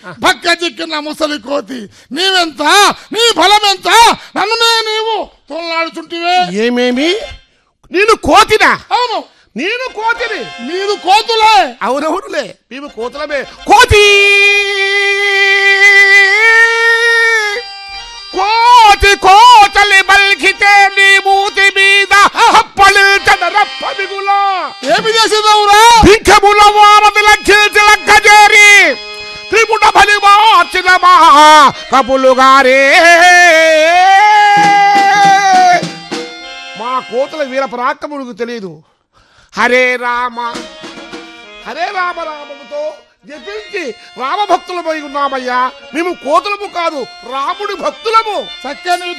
పక్క చిక్కిన ముసలి కోతి నీవెంత నీ బలమెంత నన్నునే నీవు తోలాడుచుంటివే ఏమేమి నేను కోతినా అవును నేను కోతిని మీరు కోతులే అవునవునులే మేము కోతులమే కోతి కోతి కోతలి బల్కితే నీ మూతి మీద పలుచన రప్ప మిగులా ఏమి చేసేదావురా భిక్షముల వారది లక్షించి లక్కజేరి త్రిపుట బలి మార్చిన మా కపులు గారే మా కోతల వీర పరాక్రములకు తెలియదు హరే రామ హరే రామ రామముతో జపించి రామభక్తులమై ఉన్నామయ్యా మేము కోతులము కాదు రాముడి భక్తులము చక్కని